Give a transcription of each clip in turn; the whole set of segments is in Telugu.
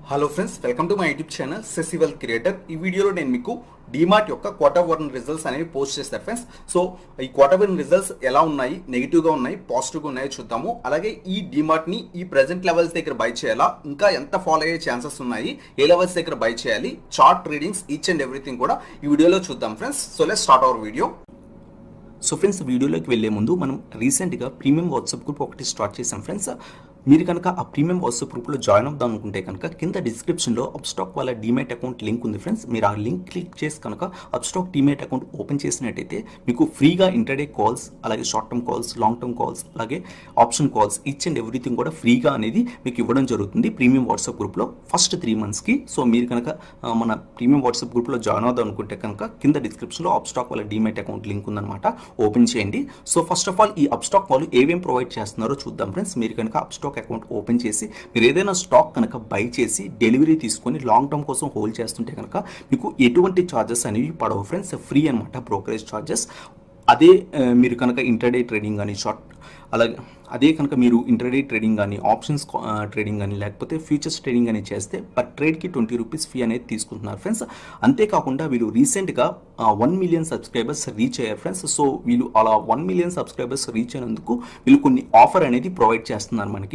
hello friends welcome to my YouTube channel సెసివల్ క్రియేటర్ ఈ వీడియోలో నేను మీకు డిమార్ట్ యొక్క క్వార్టర్ వన్ రిజల్ట్స్ అనేవి పోస్ట్ చేస్తారు ఫ్రెండ్స్ సో ఈ క్వార్టర్ వన్ రిజల్ట్స్ ఎలా ఉన్నాయి నెగిటివ్గా ఉన్నాయి పాజిటివ్గా ఉన్నాయో చూద్దాము అలాగే ఈ డిమార్ట్ని ఈ ప్రెజెంట్ లెవెల్స్ దగ్గర బై చేయాలా ఇంకా ఎంత ఫాలో అయ్యే ఛాన్సెస్ ఉన్నాయి ఏ లెవెల్స్ దగ్గర బై చేయాలి chart readings each and everything కూడా ఈ వీడియోలో చూద్దాం friends so let start our video so friends వీడియోలోకి వెళ్ళే ముందు మనం రీసెంట్గా ప్రీమియం వాట్సాప్ గ్రూప్ ఒకటి స్టార్ట్ చేసాం ఫ్రెండ్స్ మీరు కనుక ఆ ప్రీమియం వాట్సాప్ గ్రూప్లో జాయిన్ అవుదాం అనుకుంటే కనుక కింద డిస్క్రిప్షన్లో అప్స్టాక్ వాళ్ళ డిమేట్ అకౌంట్ లింక్ ఉంది ఫ్రెండ్స్ మీరు ఆ లింక్ క్లిక్ చేసి కనుక అప్స్టాక్ డిమేట్ అకౌంట్ ఓపెన్ చేసినట్టయితే మీకు ఫ్రీగా ఇంటర్డే కాల్స్ అలాగే short term calls long term calls అలాగే option calls each and everything కూడా ఫ్రీగా అనేది మీకు ఇవ్వడం జరుగుతుంది ప్రీమియం వాట్సాప్ గ్రూప్లో ఫస్ట్ త్రీ మంత్స్కి సో మీరు కనుక ఆ, మన ప్రీమియం వాట్సాప్ గ్రూప్లో జాయిన్ అవుదాం అనుకుంటే కనుక కింద డిస్క్రిప్షన్లో అప్స్టాక్ వాళ్ళ డిమేట్ అకౌంట్ లింక్ ఉందన్నమాట ఓపెన్ చేయండి సో ఫస్ట్ ఆఫ్ ఆల్ ఈ అప్స్టాక్ వాళ్ళు ఏమేం ప్రొవైడ్ చేస్తున్నారో చూద్దాం ఫ్రెండ్స్ మీరు కనుక అప్స్టాక్ అకౌంట్ ఓపెన్ చేసి మీరు ఏదైనా స్టాక్ కనుక బై చేసి డెలివరీ తీసుకొని లాంగ్ టర్మ్ కోసం హోల్డ్ చేస్తుంటే కనుక మీకు ఎటువంటి ఛార్జెస్ అనేవి పడవు ఫ్రెండ్స్ ఫ్రీ అనమాట బ్రోకరేజ్ ఛార్జెస్ అదే ఆ, మీరు కనుక ఇంటర్డే ట్రేడింగ్ కానీ షార్ట్ అలాగే అదే కనుక మీరు ఇంటర్డే ట్రేడింగ్ కానీ ఆప్షన్స్ ట్రేడింగ్ కానీ లేకపోతే ఫ్యూచర్స్ ట్రేడింగ్ అని చేస్తే పర్ ట్రేడ్కి ట్వంటీ రూపీస్ ఫీ అనేది తీసుకుంటున్నారు ఫ్రెండ్స్ అంతేకాకుండా వీళ్ళు రీసెంట్గా వన్ మిలియన్ సబ్స్క్రైబర్స్ రీచ్ అయ్యారు ఫ్రెండ్స్ సో వీళ్ళు అలా వన్ మిలియన్ సబ్స్క్రైబర్స్ రీచ్ అయినందుకు వీళ్ళు కొన్ని ఆఫర్ అనేది ప్రొవైడ్ చేస్తున్నారు మనకి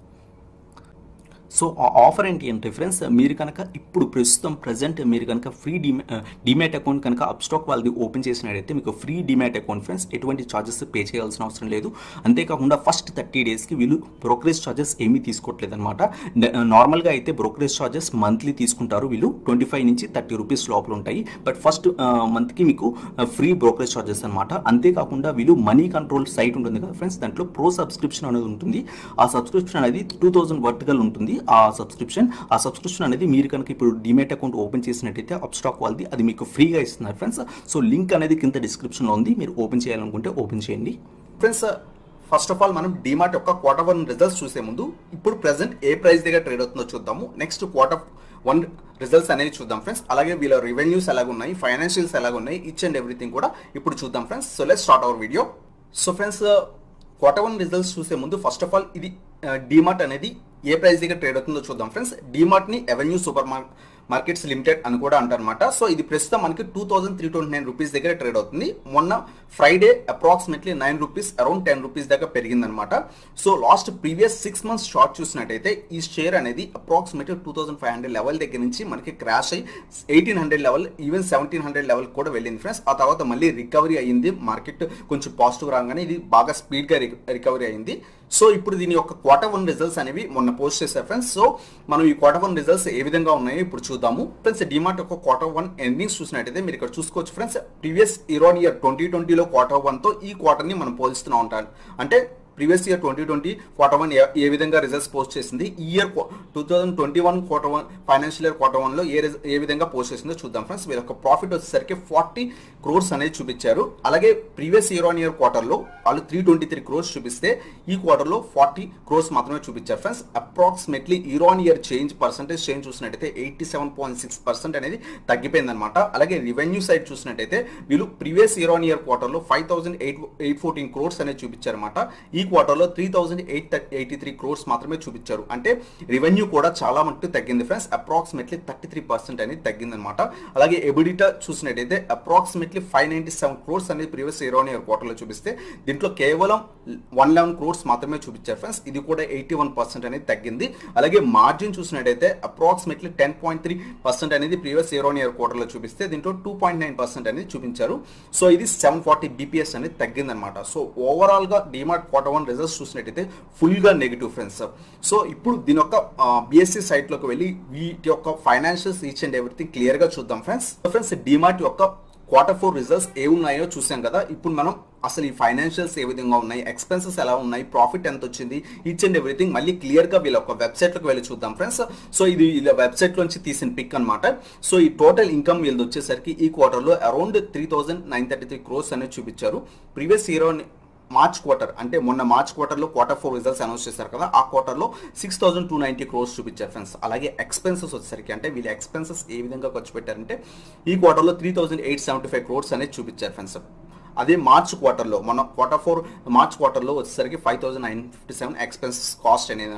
సో ఆ ఆఫర్ ఏంటి అంటే ఫ్రెండ్స్ మీరు కనుక ఇప్పుడు ప్రస్తుతం ప్రజెంట్ మీరు కనుక ఫ్రీ డిమే డిమాట్ అకౌంట్ కనుక అప్స్టాక్ వాళ్ళది ఓపెన్ చేసినట్టయితే మీకు ఫ్రీ డిమాట్ అకౌంట్ ఫ్రెండ్స్ ఎటువంటి ఛార్జెస్ పే చేయాల్సిన అవసరం లేదు అంతేకాకుండా ఫస్ట్ థర్టీ డేస్కి వీళ్ళు బ్రోకరేజ్ ఛార్జెస్ ఏమీ తీసుకోవట్లేదు అనమాట నార్మల్గా అయితే బ్రోకరేజ్ ఛార్జెస్ మంత్లీ తీసుకుంటారు వీళ్ళు ట్వంటీ ఫైవ్ నుంచి థర్టీ రూపీస్ లోపల ఉంటాయి బట్ ఫస్ట్ మంత్కి మీకు ఫ్రీ బ్రోకరేజ్ ఛార్జెస్ అనమాట అంతేకాకుండా వీళ్ళు మనీ కంట్రోల్ సైట్ ఉంటుంది కదా ఫ్రెండ్స్ దాంట్లో ప్రో సబ్స్క్రిప్షన్ అనేది ఉంటుంది ఆ సబ్స్క్రిప్షన్ అనేది టూ థౌసండ్ వర్టికల్ ఉంటుంది ఆ సబ్స్క్రిప్షన్ ఆ సబ్స్క్రిప్షన్ అనేది మీరు కనుక ఇప్పుడు డిమేట్ అకౌంట్ ఓపెన్ చేసినట్టయితే అప్స్టాక్ వాళ్ళది అది మీకు ఫ్రీగా ఇస్తున్నారు ఫ్రెండ్స్ సో లింక్ అనేది కింద డిస్క్రిప్షన్లో ఉంది మీరు ఓపెన్ చేయాలనుకుంటే ఓపెన్ చేయండి ఫ్రెండ్స్ ఫస్ట్ ఆఫ్ ఆల్ మనం డిమార్ట్ యొక్క క్వార్టర్ వన్ రిజల్ట్స్ చూసే ముందు ఇప్పుడు ప్రెసెంట్ ఏ ప్రైస్ దగ్గర ట్రేడ్ అవుతుందో చూద్దాము నెక్స్ట్ క్వార్టర్ వన్ రిజల్ట్స్ అనేవి చూద్దాం ఫ్రెండ్స్ అలాగే వీళ్ళ రెవెన్యూస్ ఎలాగ ఉన్నాయి ఫైనాన్షియల్స్ ఎలాగ ఉన్నాయి ఇచ్ అండ్ ఎవ్రీథింగ్ కూడా ఇప్పుడు చూద్దాం friends so let start our video so friends quarter one results చూసే ముందు ఫస్ట్ ఆఫ్ ఆల్ ఇది డిమార్ట్ అనేది ఏ ప్రైస్ దగ్గర ట్రేడ్ అవుతుందో చూద్దాం ఫ్రెండ్స్ డిమార్ట్ ని ఎవెన్యూ సూపర్ మార్కెట్స్ లిమిటెడ్ అని కూడా అంటారనమాట సో ఇది ప్రస్తుతం మనకి two thousand three twenty nine rupees దగ్గర ట్రేడ్ అవుతుంది మొన్న Friday approximately nine rupees around ten rupees దాకా పెరిగిందనమాట so last previous six months short చూసినట్టయితే ఈ షేర్ అనేది approximately two thousand five hundred level దగ్గర నుంచి మనకి క్రాష్ అయ్యి eighteen hundred level even seventeen hundred level కూడా వెళ్ళింది ఫ్రెండ్స్ ఆ తర్వాత మళ్ళీ రికవరీ అయ్యింది మార్కెట్ కొంచెం పాజిటివ్ రాగానే ఇది బాగా స్పీడ్గా రికవరీ అయింది సో ఇప్పుడు దీని యొక్క క్వార్టర్ వన్ రిజల్ట్స్ అనేవి మొన్న పోస్ట్ చేశారు ఫ్రెండ్స్ సో మనం ఈ క్వార్టర్ వన్ రిజల్ట్స్ ఏ విధంగా ఉన్నాయో ఇప్పుడు చూద్దాము ఫ్రెండ్స్ డిమార్ట్ యొక్క క్వార్టర్ వన్ ఎండింగ్స్ చూసినట్టయితే మీరు ఇక్కడ చూసుకోవచ్చు friends previous year year twenty ట్వంటీలో క్వార్టర్ వన్తో ఈ క్వార్టర్ని మనం పోలిస్తూనే ఉంటాం అంటే previous year twenty twenty quarter one ఏ విధంగా రిజల్ట్స్ పోస్ట్ చేసింది ఈ year two thousand twenty one quarter one financial year quarter వన్లో ఏ రిజ- ఏ విధంగా పోస్ట్ చేసిందో చూద్దాం ఫ్రెండ్స్ వీళ్ళ యొక్క ప్రాఫిట్ వచ్చేసరికి ఫార్టీ క్రోర్స్ అనేది చూపించారు అలాగే ప్రీవియస్ ఇయర్ ఆన్ ఇయర్ క్వార్టర్లో వాళ్ళు త్రీ ట్వంటీ త్రీ క్రోర్స్ చూపిస్తే ఈ క్వార్టర్లో ఫార్టీ క్రోర్స్ మాత్రమే చూపించారు friends approximately year on year change percentage change చూసినట్టయితే eighty seven point six percent అనేది తగ్గిపోయింది అనమాట అలాగే రెవెన్యూ సైడ్ చూసినట్టయితే వీళ్ళు ప్రీవియస్ ఇయర్ ఆన్ ఇయర్ క్వార్టర్లో five thousand eight eight fourteen crores అనేది చూపించారన్నమాట ఈ క్వార్టర్లో three thousand eight eighty three crores మాత్రమే చూపించారు అంటే రెవెన్యూ కూడా చాలా మట్టుకు తగ్గింది friends approximately thirty three percent అనేది తగ్గిందనమాట అలాగే ఎబిడిటా చూసినట్టయితే approximately five ninety seven crores అనేది ప్రీవియస్ ఇయర్ ఆన్ ఇయర్ క్వార్టర్లో చూపిస్తే దీంట్లో కేవలం వన్ లెవెన్ క్రోర్స్ మాత్రమే చూపించారు ఫ్రెండ్స్ ఇది కూడా ఎయిటీ వన్ పర్సెంట్ అనేది తగ్గింది అలాగే మార్జిన్ చూసినట్టయితే approximately ten point three percent అనేది ప్రీవియస్ ఇయర్ ఆన్ ఇయర్ క్వార్టర్లో చూపిస్తే దీంట్లో టూ పాయింట్ నైన్ పర్సెంట్ అనేది చూపించారు సో ఇది సెవెన్ ఫార్టీ బీపీఎస్ అనేది తగ్గిందనమాట సో ఓవరాల్ గా డిమార్ట్ క్వార్టర్ వన్ రిజల్ట్స్ చూసినట్టయితే ఫుల్ గా నెగిటివ్ ఫ్రెండ్స్ సో ఇప్పుడు దీని యొక్క బిఎస్సి సైట్ లోకి వెళ్ళి వీటి యొక్క financials each and everything clear గా చూద్దాం ఫ్రెండ్స్ ఫ్రెండ్స్ డిమార్ట్ యొక్క క్వార్టర్ ఫోర్ రిజల్ట్స్ ఏ ఉన్నాయో చూసాం కదా ఇప్పుడు మనం అసలు ఈ ఫైనాన్షియల్స్ ఏ విధంగా ఉన్నాయి ఎక్స్పెన్సెస్ ఎలా ఉన్నాయి ప్రాఫిట్ ఎంత వచ్చింది ఈచ్ అండ్ ఎవ్రీథింగ్ మళ్ళీ క్లియర్ గా వీళ్ళ ఒక వెబ్సైట్ లోకి వెళ్ళి చూద్దాం ఫ్రెండ్స్ సో ఇది వీళ్ళ వెబ్సైట్ లోంచి తీసిన పిక్ అనమాట సో ఈ టోటల్ ఇన్కమ్ వీళ్ళది వచ్చేసరికి ఈ క్వార్టర్ లో around three thousand nine thirty three crores అనేది చూపించారు ప్రీవియస్ ఇయర్ మార్చ్ క్వార్టర్ అంటే మొన్న మార్చ్ క్వార్టర్లో క్వార్టర్ ఫోర్ రిజల్ట్స్ అనౌన్స్ చేశారు కదా ఆ క్వార్టర్లో six thousand two ninety crores చూపించారు ఫ్రెండ్స్ అలాగే ఎక్స్పెన్సెస్ వచ్చేసరికి అంటే వీళ్ళ ఎక్స్పెన్సెస్ ఏ విధంగా ఖర్చు పెట్టారంటే ఈ క్వార్టర్లో three thousand eight seventy five crores అనేది చూపించారు ఫ్రెండ్స్ అదే మార్చ్ క్వార్టర్లో మన క్వార్టర్ ఫోర్ మార్చ్ క్వార్టర్లో వచ్చేసరికి five thousand nine fifty seven expenses cost అనేది అనమాట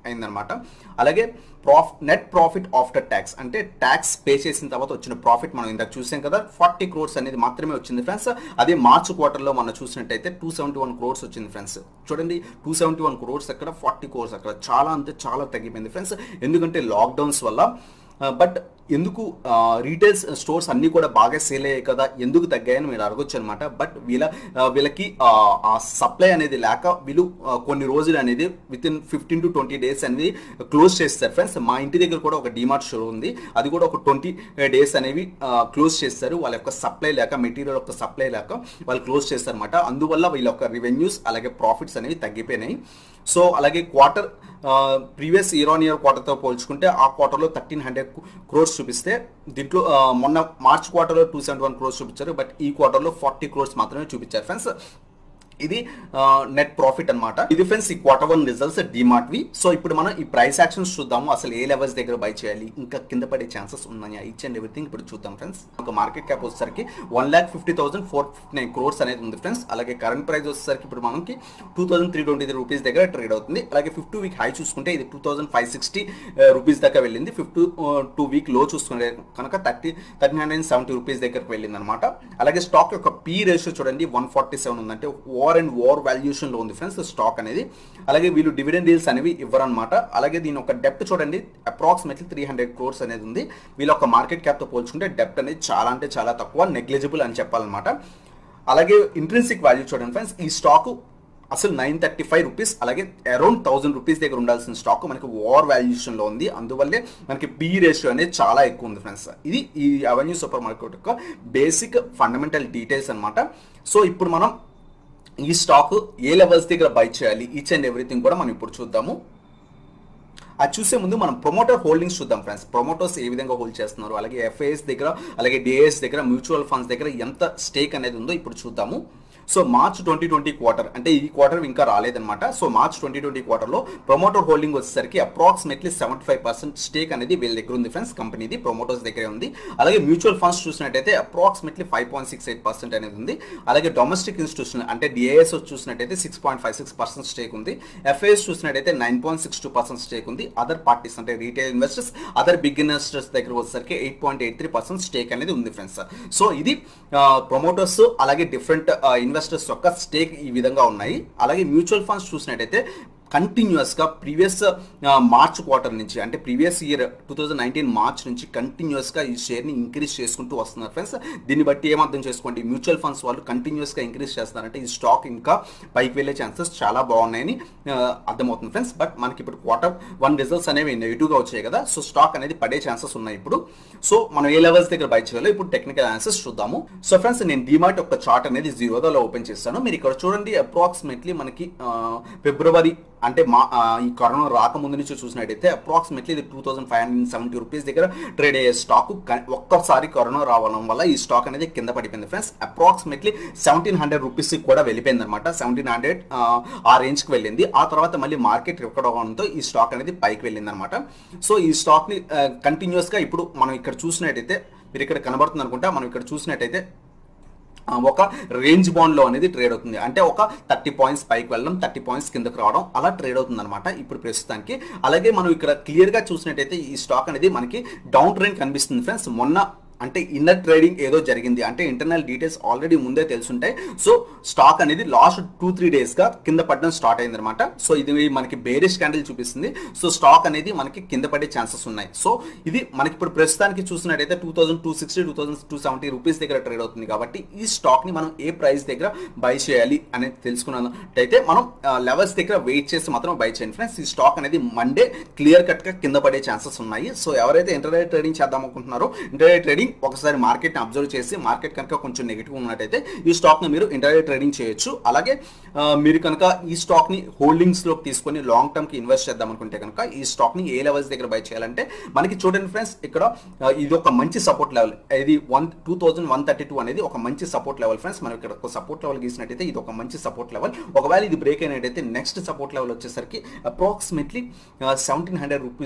అయిందనమాట అలాగే prof net profit after tax అంటే ట్యాక్స్ పే చేసిన తర్వాత వచ్చిన ప్రాఫిట్ మనం ఇందాక చూసాం కదా ఫార్టీ క్రోర్స్ అనేది మాత్రమే వచ్చింది ఫ్రెండ్స్ అదే మార్చ్ క్వార్టర్లో మనం చూసినట్టయితే టూ సెవెంటీ వన్ క్రోర్స్ వచ్చింది ఫ్రెండ్స్ చూడండి టూ సెవెంటీ వన్ క్రోర్స్ అక్కడ ఫార్టీ క్రోర్స్ అక్కడ చాలా అంటే చాలా తగ్గిపోయింది ఫ్రెండ్స్ ఎందుకంటే లాక్డౌన్స్ వల్ల బట్ ఎందుకు రీటైల్ స్టోర్స్ అన్నీ కూడా బాగా సేల్ అయ్యాయి కదా ఎందుకు తగ్గాయని మీరు అడగొచ్చు అనమాట బట్ వీళ్ళ ఆ, వీళ్ళకి ఆ, ఆ సప్లై అనేది లేక వీళ్ళు ఆ, కొన్ని రోజులు అనేది within fifteen to twenty days అనేది క్లోజ్ చేస్తారు ఫ్రెండ్స్ మా ఇంటి దగ్గర కూడా ఒక డిమార్ట్ షో ఉంది అది కూడా ఒక ట్వంటీ డేస్ అనేవి క్లోజ్ చేస్తారు వాళ్ళ యొక్క సప్లై లేక మెటీరియల్ యొక్క సప్లై లేక వాళ్ళు క్లోజ్ చేస్తారు అనమాట అందువల్ల వీళ్ళ యొక్క రెవెన్యూస్ అలాగే ప్రాఫిట్స్ అనేవి తగ్గిపోయినాయి సో అలాగే quarter previous year on year క్వార్టర్తో పోల్చుకుంటే ఆ క్వార్టర్లో థర్టీన్ హండ్రెడ్ క్రోర్స్ చూపిస్తే దీంట్లో ఆ, మొన్న మార్చ్ క్వార్టర్లో టూ సెవెంటీ వన్ క్రోర్స్ చూపించారు బట్ ఈ క్వార్టర్లో ఫార్టీ క్రోర్స్ మాత్రమే చూపించారు ఫ్రెండ్స్ ఇది నెట్ ప్రాఫిట్ అన్నమాట ఇది ఫ్రెండ్స్ ఈ క్వార్టర్ వన్ రిజల్ట్స్ డిమార్ట్ వి సో ఇప్పుడు మనం ఈ ప్రైస్ యాక్షన్స్ చూద్దాము అసలు ఏ లెవెల్స్ దగ్గర బై చేయాలి ఇంకా కింద పడే ఛాన్సెస్ ఉన్నాయా ఇచ్ అండ్ ఎవ్రీథింగ్ ఇప్పుడు చూద్దాం ఫ్రెండ్స్ ఒక మార్కెట్ క్యాప్ వచ్చేసరికి one lakh fifty thousand four fifty nine crores అనేది ఉంది ఫ్రెండ్స్ అలాగే కరెంట్ ప్రైస్ వచ్చేసరికి ఇప్పుడు మనకి two thousand three twenty three rupees దగ్గర ట్రేడ్ అవుతుంది అలాగే ఫిఫ్టీ వీక్ హై చూసుకుంటే ఇది two thousand five sixty rupees దాకా వెళ్ళింది ఫిఫ్టీ టూ వీక్ లో చూసుకుంటే కనుక thirty thirty hundred seventy rupees దగ్గరకు వెళ్ళింది అనమాట అలాగే స్టాక్ యొక్క పీ రేషియో చూడండి వన్ ఫార్టీ సెవెన్ ఉందంటే ఓవర్ అండ్ ఓవర్ వాల్యుయేషన్ లో ఉంది ఫ్రెండ్స్ స్టాక్ అనేది అలాగే వీళ్ళు డివిడెండ్ డీల్స్ అనేవి ఇవ్వరనమాట అలాగే దీని ఒక డెప్ట్ చూడండి అప్రాక్సిమేట్లీ త్రీ హండ్రెడ్ క్రోర్స్ అనేది ఉంది వీళ్ళ ఒక మార్కెట్ క్యాప్ తో పోల్చుకుంటే డెప్ట్ అనేది చాలా అంటే చాలా తక్కువ నెగ్లిజిబుల్ అని చెప్పాలన్నమాట అలాగే ఇంట్రెన్సిక్ వాల్యూ చూడండి ఫ్రెండ్స్ ఈ స్టాక్ అసలు నైన్ థర్టీ ఫైవ్ రూపీస్ అలాగే అరౌండ్ థౌసండ్ రూపీస్ దగ్గర ఉండాల్సిన స్టాక్ మనకి ఓవర్ వాల్యుయేషన్ లో ఉంది అందువల్లే మనకి పీ రేషియో అనేది చాలా ఎక్కువ ఉంది ఫ్రెండ్స్ ఇది ఈ అవెన్యూ సూపర్ మార్కెట్ యొక్క బేసిక్ ఫండమెంటల్ డీటెయిల్స్ అన్నమాట సో ఇప్పుడు మనం ఈ స్టాక్ ఏ లెవెల్స్ దగ్గర బై చేయాలి ఈచ్ అండ్ ఎవ్రీథింగ్ కూడా మనం ఇప్పుడు చూద్దాము అది చూసే ముందు మనం ప్రొమోటర్ హోల్డింగ్స్ చూద్దాం ఫ్రెండ్స్ ప్రొమోటర్స్ ఏ విధంగా హోల్డ్ చేస్తున్నారు అలాగే ఎఫ్ఐఎస్ దగ్గర అలాగే డిఐఎస్ దగ్గర మ్యూచువల్ ఫండ్స్ దగ్గర ఎంత స్టేక్ అనేది ఉందో ఇప్పుడు చూద్దాము so March twenty twenty quarter అంటే ఈ క్వార్టర్ ఇంకా రాలేదన్నమాట సో మార్చ్ ట్వంటీ ట్వంటీ క్వార్టర్లో ప్రొమోటర్ హోల్డింగ్ వచ్చేసరికి approximately seventy five percent stake అనేది వీళ్ళ దగ్గర ఉంది ఫ్రెండ్స్ కంపెనీది ప్రొమోటర్స్ దగ్గరే ఉంది అలాగే మ్యూచువల్ ఫండ్స్ చూసినట్టయితే approximately five point six eight percent అనేది ఉంది అలాగే డొమెస్టిక్ ఇన్స్టిట్యూషన్ అంటే డిఐఎస్ చూసినట్టయితే six point five six percent stake ఉంది ఎఫ్ఐఎస్ చూసినట్టయితే nine point six two percent stake ఉంది అదర్ పార్టీస్ అంటే retail investors other big investors దగ్గర వచ్చేసరికి eight point eight three percent stake అనేది ఉంది ఫ్రెండ్స్ సో ఇది ప్రమోటర్స్ అలాగే డిఫరెంట్ ఇన్వెస్టర్స్ యొక్క స్టేక్ ఈ విధంగా ఉన్నాయి అలాగే మ్యూచువల్ ఫండ్స్ చూసినట్టయితే కంటిన్యూస్గా ప్రీవియస్ మార్చ్ క్వార్టర్ నుంచి అంటే previous year two thousand nineteen March నుంచి కంటిన్యూస్గా ఈ షేర్ని ఇంక్రీజ్ చేసుకుంటూ వస్తున్నారు ఫ్రెండ్స్ దీన్ని బట్టి ఏం అర్థం చేసుకోండి మ్యూచువల్ ఫండ్స్ వాళ్ళు కంటిన్యూస్గా ఇంక్రీజ్ చేస్తున్నారంటే ఈ స్టాక్ ఇంకా పైకి వెళ్ళే ఛాన్సెస్ చాలా బాగున్నాయని ఆ, అర్థమవుతుంది ఫ్రెండ్స్ బట్ మనకి ఇప్పుడు క్వార్టర్ వన్ రిజల్ట్స్ అనేవి నెగిటివ్గా వచ్చాయి కదా సో స్టాక్ అనేది పడే ఛాన్సెస్ ఉన్నాయి ఇప్పుడు సో మనం ఏ లెవెల్స్ దగ్గర బై చేయాలో ఇప్పుడు టెక్నికల్ ఆన్సర్స్ చూద్దాము సో ఫ్రెండ్స్ నేను డిమార్ట్ యొక్క చార్ట్ అనేది జీరోలో ఓపెన్ చేస్తాను మీరు ఇక్కడ చూడండి అప్రాక్సిమేట్లీ మనకి ఆ, ఫిబ్రవరి అంటే మా ఆ, ఈ కరోనా రాకముందు నుంచి చూసినట్టయితే అప్రాక్సిమేట్లీ ఇది two thousand five hundred seventy rupees దగ్గర ట్రేడ్ అయ్యే స్టాక్ ఒక్కసారి కరోనా రావడం వల్ల ఈ స్టాక్ అనేది కింద పడిపోయింది friends approximately seventeen hundred rupees కూడా వెళ్ళిపోయింది అనమాట సెవెంటీన్ హండ్రెడ్ ఆ రేంజ్కి వెళ్ళింది ఆ తర్వాత మళ్ళీ మార్కెట్ రికవర్ అవ్వడంతో ఈ స్టాక్ అనేది పైకి వెళ్ళింది అనమాట సో ఈ స్టాక్ని కంటిన్యూస్గా ఇప్పుడు మనం ఇక్కడ చూసినట్టయితే మీరు ఇక్కడ కనబడుతుంది అనుకుంటా మనం ఇక్కడ చూసినట్టయితే ఆ, ఒక రేంజ్ బాండ్ లో అనేది ట్రేడ్ అవుతుంది అంటే ఒక థర్టీ పాయింట్స్ పైకి వెళ్ళడం థర్టీ పాయింట్స్ కిందకు రావడం అలా ట్రేడ్ అవుతుంది అనమాట ఇప్పుడు ప్రస్తుతానికి అలాగే మనం ఇక్కడ క్లియర్ గా చూసినట్టయితే ఈ స్టాక్ అనేది మనకి డౌన్ ట్రెండ్ కనిపిస్తుంది ఫ్రెండ్స్ మొన్న అంటే ఇన్నర్ ట్రేడింగ్ ఏదో జరిగింది అంటే ఇంటర్నల్ డీటెయిల్స్ ఆల్రెడీ ముందే తెలుసుంటాయి సో స్టాక్ అనేది లాస్ట్ టూ త్రీ డేస్ గా కింద పడడం స్టార్ట్ అయింది అనమాట సో ఇది మనకి బేరిష్ క్యాండిల్ చూపిస్తుంది సో స్టాక్ అనేది మనకి కింద పడే ఛాన్సెస్ ఉన్నాయి సో ఇది మనకి ఇప్పుడు ప్రస్తుతానికి చూసినట్టయితే two thousand two sixty two thousand two seventy rupees దగ్గర ట్రేడ్ అవుతుంది కాబట్టి ఈ స్టాక్ ని మనం ఏ ప్రైస్ దగ్గర బై చేయాలి అనేది తెలుసుకున్నట్టయితే మనం లెవెల్స్ దగ్గర వెయిట్ చేసి మాత్రం బై చేయండి ఫ్రెండ్స్ ఈ స్టాక్ అనేది మండే క్లియర్ కట్ గా కింద పడే ఛాన్సెస్ ఉన్నాయి సో ఎవరైతే ఇంటర్నెట్ ట్రేడింగ్ చేద్దాం అనుకుంటున్నారో ఇంటర్నెట్ ట్రేడింగ్ ఒకసారి మార్కెట్ ని అబ్జర్వ్ చేసి మార్కెట్ కనుక కొంచెం నెగిటివ్ ఉన్నట్టయితే ఈ స్టాక్ ని మీరు ఇంటర్నెట్ ట్రేడింగ్ చేయొచ్చు అలాగే ఆ, మీరు కనుక ఈ స్టాక్ ని హోల్డింగ్స్ లోకి తీసుకొని లాంగ్ టర్మ్ కి ఇన్వెస్ట్ చేద్దాం అనుకుంటే కనుక ఈ స్టాక్ ని ఏ లెవెల్స్ దగ్గర బై చేయాలంటే మనకి చూడండి ఫ్రెండ్స్ ఇక్కడ ఆ, ఇది ఒక మంచి సపోర్ట్ లెవెల్ ఇది one two thousand one thirty two అనేది ఒక మంచి సపోర్ట్ లెవెల్ ఫ్రెండ్స్ మనం ఇక్కడ ఒక సపోర్ట్ లెవెల్ గీసినట్టయితే ఇది ఒక మంచి సపోర్ట్ లెవెల్ ఒకవేళ ఇది బ్రేక్ అయినట్టయితే నెక్స్ట్ సపోర్ట్ లెవెల్ వచ్చేసరికి అప్రాక్సిమేట్లీ సెవెంటీన్ హండ్రెడ్ రూపీస్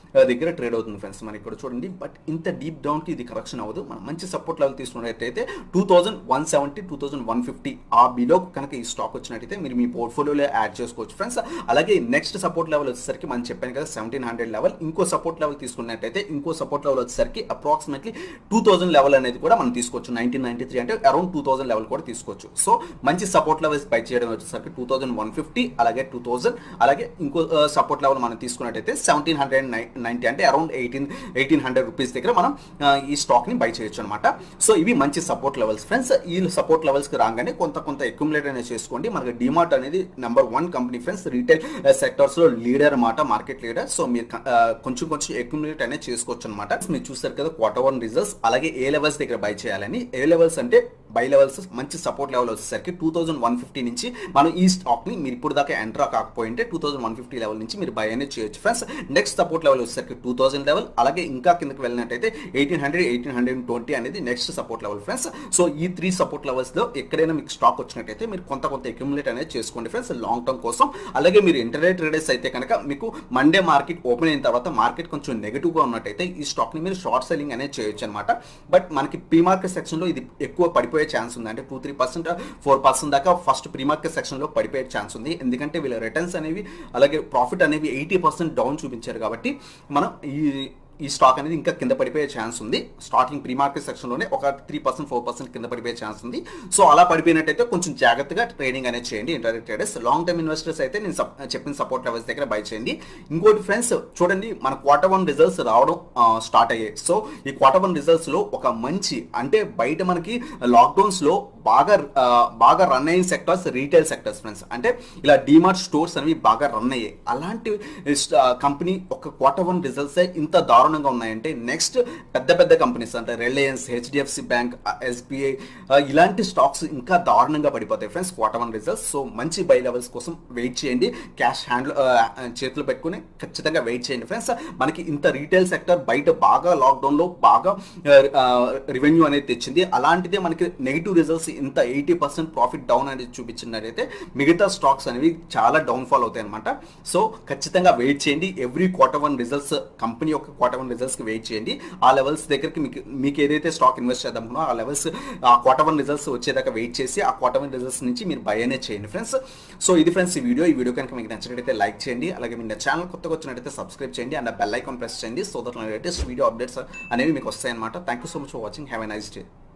దగ్గర ట్రేడ్ అవుతుంది ఫ్రెండ్స్ మనకి ఇక్కడ చూడండి బట్ ఇంత డీప్ డౌన్ కి ఇది కరెక్షన్ అవ్వదు మనం మంచి సపోర్ట్ లెవెల్ తీసుకున్నట్టయితే two thousand one seventy two thousand one fifty ఆ బిలో కనుక ఈ స్టాక్ వచ్చినట్టయితే మీరు మీ పోర్ట్ఫోలియోలో యాడ్ చేసుకోవచ్చు ఫ్రెండ్స్ అలాగే నెక్స్ట్ సపోర్ట్ లెవెల్ వచ్చేసరికి మనం చెప్పాను కదా సెవెంటీన్ హండ్రెడ్ లెవెల్ ఇంకో సపోర్ట్ లెవెల్ తీసుకున్నట్టయితే ఇంకో సపోర్ట్ లెవెల్ వచ్చేసరికి అప్రాక్సిమేట్లీ టూ థౌసండ్ లెవెల్ అనేది కూడా మనం తీసుకోవచ్చు నైన్టీన్ నైన్టీ త్రీ అంటే అరౌండ్ టూ థౌసండ్ లెవెల్ కూడా తీసుకోవచ్చు సో మంచి సపోర్ట్ లెవెల్స్ బై చేయడం వచ్చేసరికి టూ థౌసండ్ వన్ ఫిఫ్టీ అలాగే టూ థౌసండ్ అలాగే ఇంకో సపోర్ట్ లెవెల్ మనం తీసుకున్నట్టయితే సెవెంటీన్ హండ్రెడ్ నైన్టీ అంటే around eighteen eighteen hundred rupees దగ్గర మనం ఆ, ఈ స్టాక్ ని బై చేయొచ్చు అనమాట సో ఇవి మంచి సపోర్ట్ లెవెల్స్ ఫ్రెండ్స్ ఈ సపోర్ట్ లెవెల్స్ కి రాగానే కొంత కొంత అక్యుములేట్ అనేది చేసుకోండి మనకి డిమార్ట్ అనేది number one company friends retail sectors లో లీడర్ అనమాట మార్కెట్ లీడర్ సో మీరు ఆ, కొంచెం కొంచెం అక్యుములేట్ అనేది చేసుకోవచ్చు అనమాట మీరు చూస్తారు కదా క్వార్టర్ వన్ రిజల్ట్స్ అలాగే ఏ లెవెల్స్ దగ్గర బై చేయాలని ఏ లెవెల్స్ అంటే బై లెవెల్స్ మంచి సపోర్ట్ లెవెల్ వచ్చేసరికి టూ థౌసండ్ వన్ ఫిఫ్టీ నుంచి మనం ఈ స్టాక్ ని మీరు ఇప్పుడు దాకా ఎంటర్ కాకపోయింటే two thousand one fifty level నుంచి మీరు బై అనేది చేయొచ్చు ఫ్రెండ్స్ నెక్స్ట్ సపోర్ట్ లెవెల్ వచ్చేసరికి టూ థౌసండ్ లెవెల్ అలాగే ఇంకా కిందకి వెళ్ళినట్టయితే eighteen hundred eighteen hundred twenty అనేది next support level friends so ఈ త్రీ సపోర్ట్ లెవెల్స్ లో ఎక్కడైనా మీకు స్టాక్ వచ్చినట్టయితే మీరు కొంత కొంత అక్యుములేట్ అనేది చేసుకోండి ఫ్రెండ్స్ లాంగ్ టర్మ్ కోసం అలాగే మీరు ఇంటర్నెట్ ట్రేడర్స్ అయితే కనుక మీకు మండే మార్కెట్ ఓపెన్ అయిన తర్వాత మార్కెట్ కొంచెం నెగిటివ్ గా ఉన్నట్టయితే ఈ స్టాక్ ని మీరు షార్ట్ సెల్లింగ్ అనేది చేయొచ్చు అనమాట బట్ మనకి ప్రీ మార్కెట్ సెక్షన్ లో ఇది ఎక్కువ పడిపోయే ఛాన్స్ ఉంది అంటే two three percent four percent దాకా ఫస్ట్ ప్రీ మార్కెట్ సెక్షన్ లో పడిపోయే ఛాన్స్ ఉంది ఎందుకంటే వీళ్ళ రిటర్న్స్ అనేవి అలాగే ప్రాఫిట్ అనేవి ఎయిటీ పర్సెంట్ డౌన్ చూపించారు కాబట్టి మనం ఈ ఈ స్టాక్ అనేది ఇంకా కింద పడిపోయే ఛాన్స్ ఉంది స్టార్టింగ్ ప్రీ మార్కెట్ సెక్షన్లోనే ఒక త్రీ పర్సెంట్ ఫోర్ పర్సెంట్ కింద పడిపోయే ఛాన్స్ ఉంది సో అలా పడిపోయినట్టయితే కొంచెం జాగ్రత్తగా ట్రేడింగ్ అనేది చేయండి internet traders long term investors అయితే నేను సప్- చెప్పిన సపోర్ట్ లెవెల్స్ దగ్గర బై చేయండి ఇంకోటి ఫ్రెండ్స్ చూడండి మన క్వార్టర్ వన్ రిజల్ట్స్ రావడం స్టార్ట్ అయ్యాయి సో ఈ క్వార్టర్ వన్ రిజల్ట్స్ లో ఒక మంచి అంటే బయట మనకి లాక్డౌన్స్ లో బాగా ఆ, బాగా రన్ అయిన సెక్టర్స్ రీటైల్ సెక్టర్స్ ఫ్రెండ్స్ అంటే ఇలా డిమార్ట్ స్టోర్స్ అనేవి బాగా రన్ అయ్యాయి అలాంటి కంపెనీ ఒక క్వార్టర్ వన్ రిజల్ట్స్ ఇంత దారుణంగా ఉన్నాయంటే నెక్స్ట్ పెద్ద పెద్ద కంపెనీస్ అంటే రిలయన్స్ హెచ్డిఎఫ్సి బ్యాంక్ ఎస్బీఐ ఇలాంటి స్టాక్స్ ఇంకా దారుణంగా పడిపోతాయి friends quarter one results so మంచి బై లెవెల్స్ కోసం వెయిట్ చేయండి క్యాష్ హ్యాండ్ చేతులు పెట్టుకుని ఖచ్చితంగా వెయిట్ చేయండి ఫ్రెండ్స్ మనకి ఇంత రీటైల్ సెక్టర్ బయట బాగా లాక్డౌన్ లో బాగా రెవెన్యూ అనేది తెచ్చింది అలాంటిదే మనకి నెగిటివ్ రిజల్ట్స్ ఇంత ఎయిటీ పర్సెంట్ ప్రాఫిట్ డౌన్ అనేది చూపించినట్టయితే మిగతా స్టాక్స్ అనేవి చాలా డౌన్ ఫాల్ అవుతాయి అనమాట సో ఖచ్చితంగా వెయిట్ చేయండి every quarter one results company యొక్క క్వార్టర్ వన్ రిజల్ట్స్ కి వెయిట్ చేయండి ఆ లెవెల్స్ దగ్గరికి మీకు మీకు ఏదైతే స్టాక్ ఇన్వెస్ట్ చేద్దాం అనుకున్నారో ఆ లెవెల్స్ ఆ క్వార్టర్ వన్ రిజల్ట్స్ వచ్చేదాకా వెయిట్ చేసి ఆ క్వార్టర్ వన్ రిజల్ట్స్ నుంచి మీరు బై అనేది చేయండి ఫ్రెండ్స్ సో ఇది ఫ్రెండ్స్ ఈ వీడియో ఈ వీడియో కనుక మీకు నచ్చినట్టయితే లైక్ చేయండి అలాగే మీ ఛానల్ కొత్తగా వచ్చినట్టయితే సబ్స్క్రైబ్ చేయండి అండ్ బెల్ ఐకాన్ ప్రెస్ చేయండి so that latest video updates అనేవి మీకు వస్తాయన్నమాట thank you so much for watching have a nice day